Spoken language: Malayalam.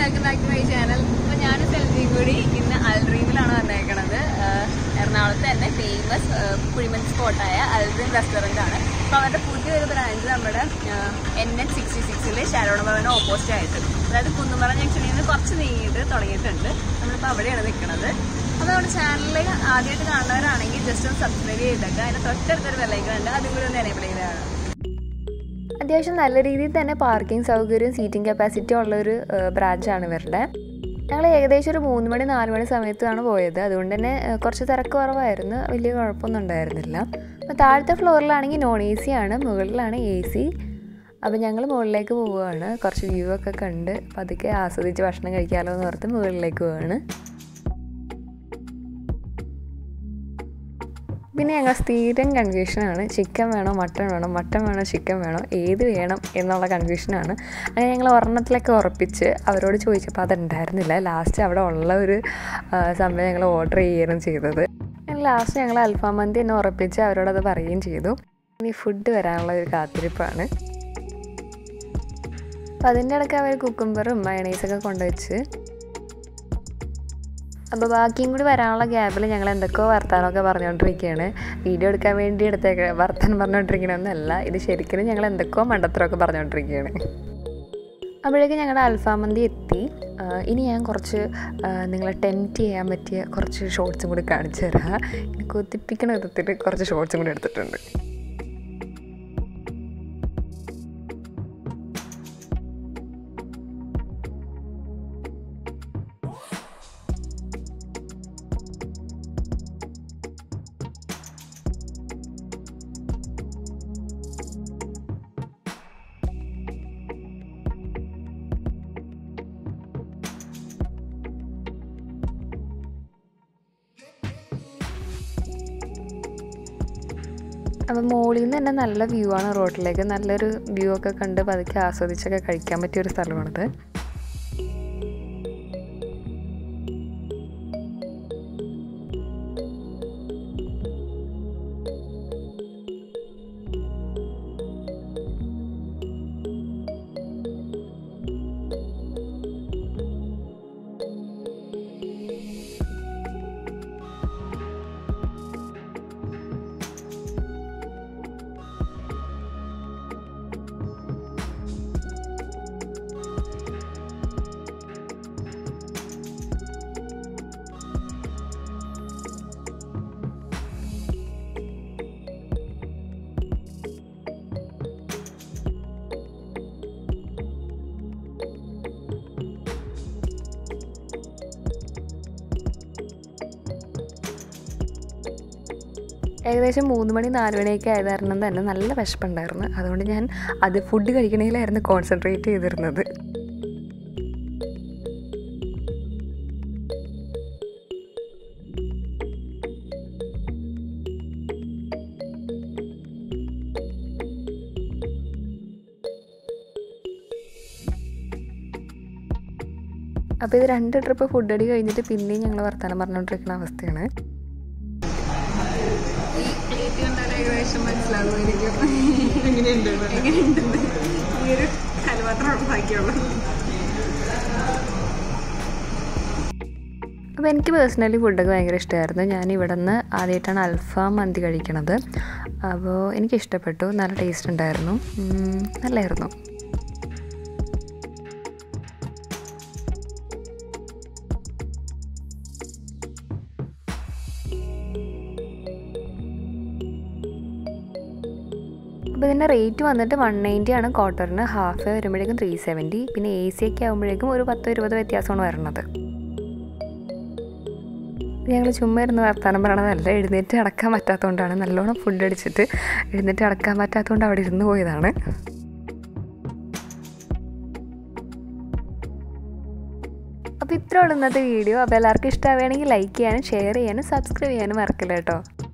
welcome back to my channel അപ്പോൾ ഞാനും സെൽവിയും കൂടി ഇന്ന് അൽഡ്രീമിലാണ് വന്നേക്കണത് ആഹ് എറണാകുളത്ത് തന്നെ ഫേമസ് കുഴിമൻ സ്പോട്ടായ അൽഡ്രീം റെസ്റ്റോറൻ്റ് ആണ് അപ്പോൾ അവരുടെ പുതിയൊരു ബ്രാഞ്ച് നമ്മുടെ എൻ എച്ച് സിക്സ്റ്റി സിക്സിൽ ശാരോണ ഭവന് ഓപ്പോസിറ്റ് ആയിട്ട് അതായത് കുന്നുമറ ജംഗ്ഷനിൽ നിന്ന് കുറച്ച് നീങ്ങിയിട്ട് തുടങ്ങിയിട്ടുണ്ട് നമ്മളിപ്പോൾ അവിടെയാണ് നിൽക്കുന്നത് അപ്പോൾ നമ്മുടെ ചാനലിൽ ആദ്യമായിട്ട് കാണുന്നവരാണെങ്കിൽ ജസ്റ്റ് ഒന്ന് സബ്സ്ക്രൈബ് ചെയ്തേക്കുക അതിൻ്റെ തൊട്ടടുത്തൊരു വെല്ലൈക്കൺ ഉണ്ട് അതും കൂടി ഒന്ന് എനേബിൾ ചെയ്തതാണ് അത്യാവശ്യം നല്ല രീതിയിൽ തന്നെ പാർക്കിംഗ് സൗകര്യവും സീറ്റിംഗ് കപ്പാസിറ്റി ഉള്ളൊരു ബ്രാഞ്ചാണ് ഇവരുടെ ഞങ്ങൾ ഏകദേശം ഒരു മൂന്ന് മണി നാല് മണി സമയത്താണ് പോയത് അതുകൊണ്ട് തന്നെ ഏഹ്, കുറച്ച് തിരക്ക് കുറവായിരുന്നു വലിയ കുഴപ്പമൊന്നും ഉണ്ടായിരുന്നില്ല അപ്പോൾ താഴത്തെ ഫ്ലോറിലാണെങ്കിൽ നോൺ എ സി ആണ് മുകളിലാണ് എ സി അപ്പോൾ ഞങ്ങൾ മുകളിലേക്ക് പോവുകയാണ് കുറച്ച് വ്യൂ ഒക്കെ കണ്ട് അപ്പോൾ അതൊക്കെ ആസ്വദിച്ച് ഭക്ഷണം കഴിക്കാമല്ലോ എന്ന് ഓർത്ത് മുകളിലേക്ക് പോവുകയാണ് പിന്നെ ഞങ്ങൾ സ്ഥിരം കൺഫ്യൂഷനാണ് ചിക്കൻ വേണോ മട്ടൺ വേണോ മട്ടൺ വേണോ ചിക്കൻ വേണോ ഏത് വേണം എന്നുള്ള കൺഫ്യൂഷനാണ് അങ്ങനെ ഞങ്ങൾ ഒരെണ്ണത്തിലൊക്കെ ഉറപ്പിച്ച് അവരോട് ചോദിച്ചപ്പോൾ അതുണ്ടായിരുന്നില്ല ലാസ്റ്റ് അവിടെ ഉള്ള ഒരു ആ, സംഭവം ഞങ്ങൾ ഓർഡർ ചെയ്യുകയാണ് ചെയ്തത് ലാസ്റ്റ് ഞങ്ങൾ അൽഫാം മന്തി തന്നെ ഉറപ്പിച്ച് അവരോട് അത് പറയുകയും ചെയ്തു ഇനി ഫുഡ് വരാനുള്ള ഒരു കാത്തിരിപ്പാണ് അപ്പോൾ അതിൻ്റെ ഇടയ്ക്ക് അവർ കുക്കുംബറും മയണൈസൊക്കെ കൊണ്ടുവച്ച് അപ്പോൾ ബാക്കിയും കൂടി വരാനുള്ള ഗ്യാപ്പിൽ ഞങ്ങൾ എന്തൊക്കെയോ വർത്താനമൊക്കെ പറഞ്ഞുകൊണ്ടിരിക്കുകയാണ് വീഡിയോ എടുക്കാൻ വേണ്ടി എടുത്തേക്ക വർത്താനം പറഞ്ഞുകൊണ്ടിരിക്കണമെന്നല്ല ഇത് ശരിക്കും ഞങ്ങൾ എന്തൊക്കെയോ മണ്ടത്തരമൊക്കെ പറഞ്ഞുകൊണ്ടിരിക്കുകയാണ് അപ്പോഴേക്കും ഞങ്ങളുടെ അൽഫാം മന്തി എത്തി ആ, ഇനി ഞാൻ കുറച്ച് ആ, നിങ്ങളെ ടെൻറ്റ് ചെയ്യാൻ പറ്റിയ കുറച്ച് ഷോർട്സും കൂടി കാണിച്ചു തരാം ഇനി കൊതിപ്പിക്കണ വിധത്തിൽ കുറച്ച് ഷോർട്സും കൂടി എടുത്തിട്ടുണ്ട് അപ്പം മുകളിൽ നിന്ന് തന്നെ നല്ല വ്യൂ ആണ് റോഡിലേക്ക് നല്ലൊരു വ്യൂ ഒക്കെ കണ്ട് പതുക്കെ ആസ്വദിച്ചൊക്കെ കഴിക്കാൻ പറ്റിയ ഒരു സ്ഥലമാണിത് ഏകദേശം മൂന്ന് മണി നാല് മണിയൊക്കെ ആയത് കാരണം തന്നെ നല്ല വിശപ്പുണ്ടായിരുന്നു അതുകൊണ്ട് ഞാൻ അത് ഫുഡ് കഴിക്കണേലായിരുന്നു കോൺസെൻട്രേറ്റ് ചെയ്തിരുന്നത് അപ്പോൾ ഇത് രണ്ട് ട്രിപ്പ് ഫുഡ് അടി കഴിഞ്ഞിട്ട് പിന്നെയും ഞങ്ങൾ വർത്തമാനം പറഞ്ഞുകൊണ്ടിരിക്കുന്ന അവസ്ഥയാണ് ഈ പ്ലേറ്റ് കണ്ടാൽ ഏകദേശം മനസ്സിലാകുമായിരിക്കും എങ്ങനെയുണ്ടെന്ന് ഈ ഒരു കലപാത്രം ബാക്കിയുള്ളൂ അപ്പോൾ എനിക്ക് പേഴ്സണലി ഫുഡൊക്കെ ഭയങ്കര ഇഷ്ടമായിരുന്നു ഞാൻ ഇവിടെ നിന്ന് ആദ്യമായിട്ടാണ് അൽഫാം മന്തി കഴിക്കണത് അപ്പോൾ എനിക്ക് ഇഷ്ടപ്പെട്ടു നല്ല ടേസ്റ്റ് ഉണ്ടായിരുന്നു ഉം, നല്ലായിരുന്നു അപ്പോൾ ഇതിൻ്റെ റേറ്റ് വന്നിട്ട് വൺ നയൻറ്റി ആണ് ക്വാർട്ടറിന് ഹാഫ് വരുമ്പോഴേക്കും ത്രീ സെവൻറ്റി പിന്നെ എ സി ഒക്കെ ആകുമ്പോഴേക്കും ഒരു പത്തോ ഇരുപത് വ്യത്യാസമാണ് വരുന്നത് ഞങ്ങൾ ചുമ്മാ ഇരുന്ന് വർത്താനം പറയണതല്ല എഴുന്നേറ്റ് അടക്കാൻ പറ്റാത്തതുകൊണ്ടാണ് നല്ലോണം ഫുഡ് അടിച്ചിട്ട് എഴുന്നേറ്റ് അടക്കാൻ പറ്റാത്തതുകൊണ്ട് അവിടെ ഇരുന്ന് പോയതാണ് അപ്പോൾ ഇത്രയുള്ള ഇന്നത്തെ വീഡിയോ അപ്പോൾ എല്ലാവർക്കും ഇഷ്ടമാവുകയാണെങ്കിൽ ലൈക്ക് ചെയ്യാനും ഷെയർ ചെയ്യാനും സബ്സ്ക്രൈബ് ചെയ്യാനും മറക്കില്ല കേട്ടോ